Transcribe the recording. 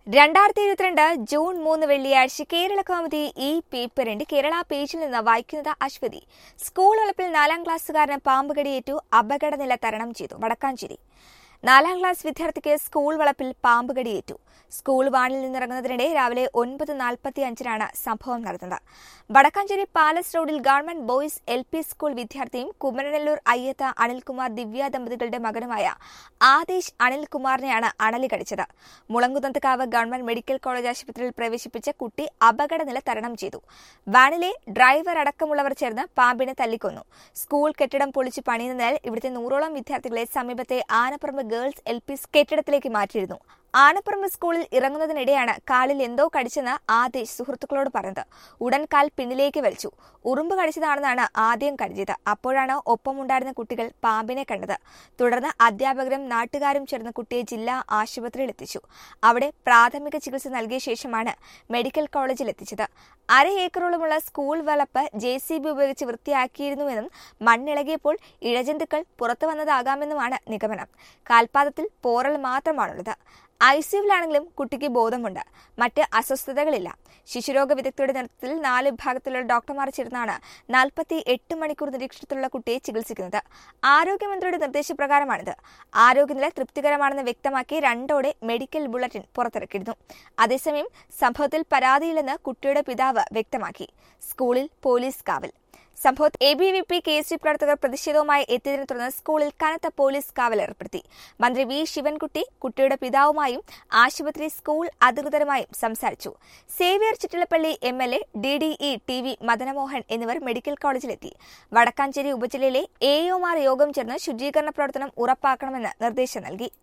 രണ്ടായിരത്തി ഇരുപത്തിരണ്ട് ജൂൺ മൂന്ന് വെള്ളിയാഴ്ച കേരള കൗമുദി ഈ പേപ്പറിന്റെ കേരള പേജിൽ നിന്ന് വായിക്കുന്നത് അശ്വതി സ്കൂൾ വളപ്പിൽ നാലാം ക്ലാസ്സുകാരന് പാമ്പ് കടിയേറ്റു അപകടനില തരണം ചെയ്തു വടക്കാഞ്ചേരി നാലാം ക്ലാസ് വിദ്യാർത്ഥിക്ക് സ്കൂൾ വളപ്പിൽ പാമ്പ് കടിയേറ്റു സ്കൂൾ വാണിൽ നിന്നിറങ്ങുന്നതിനിടെ രാവിലെ ഒൻപത് നാൽപ്പത്തി അഞ്ചിനാണ് സംഭവം നടന്നത് വടക്കാഞ്ചേരി പാലസ് റോഡിൽ government boys L P school വിദ്യാർത്ഥിയും കുമരനെല്ലൂർ അയ്യത്ത അനിൽകുമാർ ദിവ്യ ദമ്പതികളുടെ മകനുമായ ആദേശ് അനിൽകുമാറിനെയാണ് അണലി കടിച്ചത് മുളങ്കുന്നത്തുകാവ് ഗവൺമെന്റ് മെഡിക്കൽ കോളേജ് ആശുപത്രിയിൽ പ്രവേശിപ്പിച്ച കുട്ടി അപകടനില തരണം ചെയ്തു വാനിലെ ഡ്രൈവർ അടക്കമുള്ളവർ ചേർന്ന് പാമ്പിനെ തല്ലിക്കൊന്നു സ്കൂൾ കെട്ടിടം പൊളിച്ച് പണിയുന്നതിനാൽ ഇവിടുത്തെ നൂറോളം വിദ്യാർത്ഥികളെ സമീപത്തെ ആനപ്പറമ്പ് ഗേൾസ് എൽ പി കെട്ടിടത്തിലേക്ക് മാറ്റിയിരുന്നു ആനപ്പറമ്പ് സ്കൂളിൽ ഇറങ്ങുന്നതിനിടെയാണ് കാലിൽ എന്തോ കടിച്ചെന്ന് ആദേശ് സുഹൃത്തുക്കളോട് പറഞ്ഞത് ഉടൻ കാൽ പിന്നിലേക്ക് വലിച്ചു ഉറുമ്പ് കടിച്ചതാണെന്നാണ് ആദ്യം കരുതിയത് അപ്പോഴാണ് ഒപ്പമുണ്ടായിരുന്ന കുട്ടികൾ പാമ്പിനെ കണ്ടത് തുടർന്ന് അധ്യാപകരും നാട്ടുകാരും ചേർന്ന് കുട്ടിയെ ജില്ലാ ആശുപത്രിയിൽ എത്തിച്ചു അവിടെ പ്രാഥമിക ചികിത്സ നൽകിയ ശേഷമാണ് മെഡിക്കൽ കോളേജിൽ എത്തിച്ചത് അര ഏക്കറോളമുള്ള സ്കൂൾ വളപ്പ് ജെ സി ബി ഉപയോഗിച്ച് വൃത്തിയാക്കിയിരുന്നുവെന്നും മണ്ണിളകിയപ്പോൾ ഇഴജന്തുക്കൾ പുറത്തു വന്നതാകാമെന്നുമാണ് നിഗമനം കാൽപാദത്തിൽ പോറൽ മാത്രമാണുള്ളത് ഐ സിയുവിലാണെങ്കിലും കുട്ടിക്ക് ബോധമുണ്ട് മറ്റ് അസ്വസ്ഥതകളില്ല ശിശുരോഗ വിദഗ്ധയുടെ നേതൃത്വത്തിൽ നാല് വിഭാഗത്തിലുള്ള ഡോക്ടർമാർ ചേർന്നാണ് നാൽപ്പത്തി എട്ട് മണിക്കൂർ നിരീക്ഷണത്തിലുള്ള കുട്ടിയെ ചികിത്സിക്കുന്നത് ആരോഗ്യമന്ത്രിയുടെ നിർദ്ദേശപ്രകാരമാണിത് ആരോഗ്യനില തൃപ്തികരമാണെന്ന് വ്യക്തമാക്കി രണ്ടോടെ മെഡിക്കൽ ബുള്ളറ്റിൻ പുറത്തിറക്കിയിരുന്നു അതേസമയം സംഭവത്തിൽ പരാതിയില്ലെന്ന് കുട്ടിയുടെ പിതാവ് വ്യക്തമാക്കി സ്കൂളിൽ പോലീസ് കാവൽ സംഭവത്തിൽ A B V P K S U പ്രവർത്തകർ പ്രതിഷേധവുമായി എത്തിയതിനെ തുടർന്ന് സ്കൂളിൽ കനത്ത പോലീസ് കാവൽ ഏർപ്പെടുത്തി മന്ത്രി വി ശിവൻകുട്ടി കുട്ടിയുടെ പിതാവുമായും ആശുപത്രി സ്കൂൾ അധികൃതരുമായും സംസാരിച്ചു Xavier Chittilappilly M L A D D E T V Madanamohan എന്നിവർ മെഡിക്കൽ കോളേജിലെത്തി വടക്കാഞ്ചേരി ഉപജില്ലയിലെ എഒമാർ യോഗം ചേർന്ന് ശുചീകരണ പ്രവർത്തനം ഉറപ്പാക്കണമെന്ന് നിർദ്ദേശം നൽകി